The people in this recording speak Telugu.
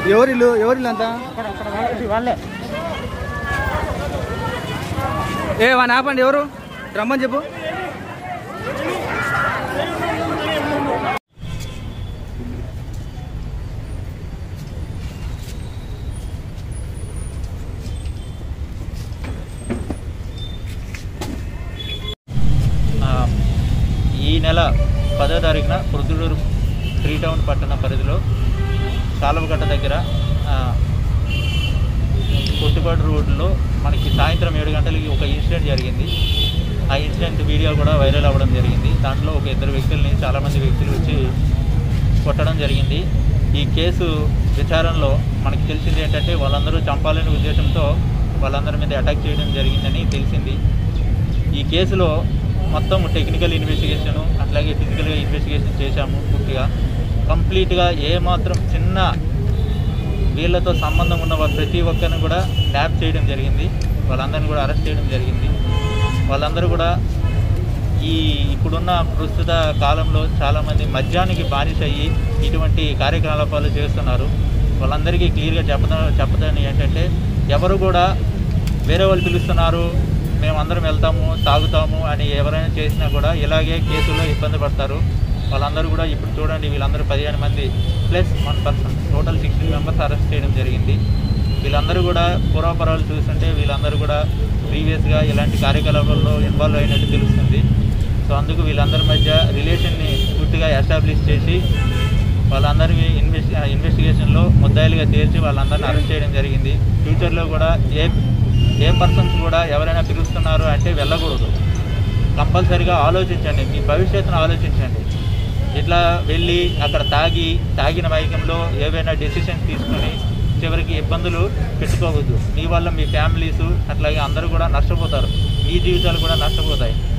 ఎవరిల్లు ఎవరిల్లు అంతా వాళ్ళే ఏ వాని ఆపండి ఎవరు రమ్మని చెప్పు ఆ, ఈ నెల పదో తారీఖున ప్రొద్దుటూరు త్రీ టౌన్ పట్టణ పరిధిలో కాలువగట్ట దగ్గర ఆ, కొట్టుపాడు రోడ్లో మనకి సాయంత్రం ఏడు గంటలకి ఒక ఇన్సిడెంట్ జరిగింది ఆ ఇన్సిడెంట్ వీడియో కూడా వైరల్ అవ్వడం జరిగింది దాంట్లో ఒక ఇద్దరు వ్యక్తుల్ని చాలామంది వ్యక్తులు వచ్చి కొట్టడం జరిగింది ఈ కేసు విచారణలో మనకి తెలిసింది ఏంటంటే వాళ్ళందరూ చంపాలనే ఉద్దేశంతో వాళ్ళందరి మీద అటాక్ చేయడం జరిగిందని తెలిసింది ఈ కేసులో మొత్తం టెక్నికల్ ఇన్వెస్టిగేషను అట్లాగే ఫిజికల్గా ఇన్వెస్టిగేషన్ చేశాము పూర్తిగా కంప్లీట్గా ఏమాత్రం చిన్న వీళ్ళతో సంబంధం ఉన్న వాళ్ళ ప్రతి ఒక్కరిని కూడా ట్యాప్ చేయడం జరిగింది వాళ్ళందరిని కూడా అరెస్ట్ చేయడం జరిగింది వాళ్ళందరూ కూడా ఈ ఇప్పుడున్న ప్రస్తుత కాలంలో చాలామంది మద్యానికి బానిస అయ్యి ఇటువంటి కార్యకలాపాలు చేస్తున్నారు వాళ్ళందరికీ క్లియర్గా చెప్పద చెప్పదని ఏంటంటే ఎవరు కూడా వేరే వాళ్ళు పిలుస్తున్నారు మేమందరం వెళ్తాము తాగుతాము అని ఎవరైనా చేసినా కూడా ఇలాగే కేసుల్లో ఇబ్బంది పడతారు వాళ్ళందరూ కూడా ఇప్పుడు చూడండి వీళ్ళందరూ పదిహేను మంది plus one person total sixteen members arrest చేయడం జరిగింది వీళ్ళందరూ కూడా పూర్వపరాలు చూస్తుంటే వీళ్ళందరూ కూడా ప్రీవియస్గా ఇలాంటి కార్యకలాపాల్లో ఇన్వాల్వ్ అయినట్టు తెలుస్తుంది సో అందుకు వీళ్ళందరి మధ్య రిలేషన్ని పూర్తిగా ఎస్టాబ్లిష్ చేసి వాళ్ళందరినీ ఇన్వెస్ట్ ఇన్వెస్టిగేషన్లో ముద్దాయిలుగా తేల్చి వాళ్ళందరినీ అరెస్ట్ చేయడం జరిగింది ఫ్యూచర్లో కూడా ఏ ఏ పర్సన్స్ కూడా ఎవరైనా పిలుస్తున్నారు అంటే వెళ్ళకూడదు కంపల్సరీగా ఆలోచించండి మీ భవిష్యత్తును ఆలోచించండి ఇట్లా వెళ్ళి అక్కడ తాగి తాగిన మైకంలో ఏవైనా డెసిషన్స్ తీసుకొని చివరికి ఇబ్బందులు పెట్టుకోవద్దు మీ వల్ల మీ ఫ్యామిలీస్ అట్లాగే అందరూ కూడా నష్టపోతారు మీ జీవితాలు కూడా నష్టపోతాయి